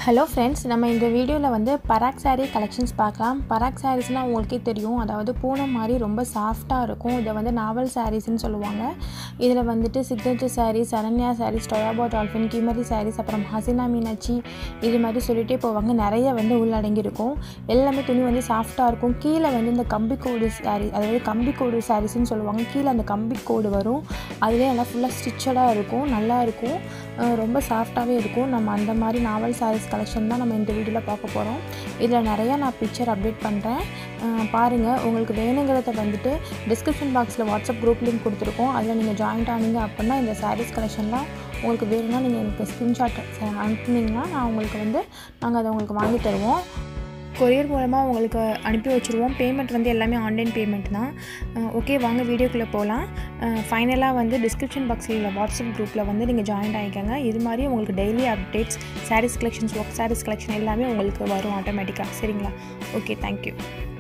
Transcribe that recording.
hello friends நம்ம இந்த வீடியோவில் வந்து பராக் saree கலெக்ஷன்ஸ் பார்க்கலாம் பராக் சாரீஸ்னால் உங்களுக்கே தெரியும் அதாவது பூனம் மாதிரி ரொம்ப சாஃப்டாக இருக்கும் இதை வந்து நாவல் சாரீஸ்னு சொல்லுவாங்க இதில் வந்துட்டு சிக்னேச்சர் சாரீஸ் சரண்யா சாரீஸ் டொயாபோ டால்ஃபின் கிமரி சாரீஸ் அப்புறம் ஹசினா மீனாட்சி இது மாதிரி சொல்லிகிட்டே போவாங்க நிறைய வந்து உள்ளடங்கி இருக்கும் எல்லாமே துணி வந்து சாஃப்டாக இருக்கும் கீழே வந்து இந்த கம்பிக்கோடு சாரீ அதாவது கம்பிக்கோடு சாரீஸ்னு சொல்லுவாங்க கீழே அந்த கம்பிக்கோடு வரும் அதுவே நல்லா ஃபுல்லாக ஸ்டிச்சடாக இருக்கும் நல்லா இருக்கும் அஹ் ரொம்ப சாஃப்டாகவே இருக்கும் நம்ம அந்த மாதிரி நாவல் சாரீஸ் கலெக்ஷன் தான் நம்ம இந்த வீடியோவில் பார்க்க போகிறோம் இதில் நிறையா நான் பிக்சர் அப்டேட் பண்ணுறேன் பாருங்கள் உங்களுக்கு வேணுங்கிறத வந்துட்டு டிஸ்கிரிப்ஷன் பாக்ஸில் வாட்ஸ்அப் குரூப் லிங்க் கொடுத்துருக்கோம் அதில் நீங்கள் ஜாயின்ட் ஆனீங்க அப்படின்னா இந்த சாரீஸ் கலெக்ஷன்லாம் உங்களுக்கு வேணும்னா நீங்கள் எனக்கு ஸ்க்ரீன்ஷாட் அனுப்புனீங்கன்னா நான் உங்களுக்கு வந்து நாங்கள் அதை உங்களுக்கு வாங்கி தருவோம் கொரியர் மூலமாக உங்களுக்கு அனுப்பி வச்சுருவோம் பேமெண்ட் வந்து எல்லாமே ஆன்லைன் பேமெண்ட் தான் ஓகே வாங்க வீடியோக்குள்ளே போகலாம் ஃபைனலாக வந்து டிஸ்கிரிப்ஷன் பாக்ஸில் உள்ள வாட்ஸ்அப் குரூப்பில் வந்து நீங்கள் ஜாயின் ஆகிக்கோங்க இது மாதிரி உங்களுக்கு daily updates sarees collections work sarees collection எல்லாமே உங்களுக்கு வரும் ஆட்டோமேட்டிக்காக சரிங்களா ஓகே தேங்க்யூ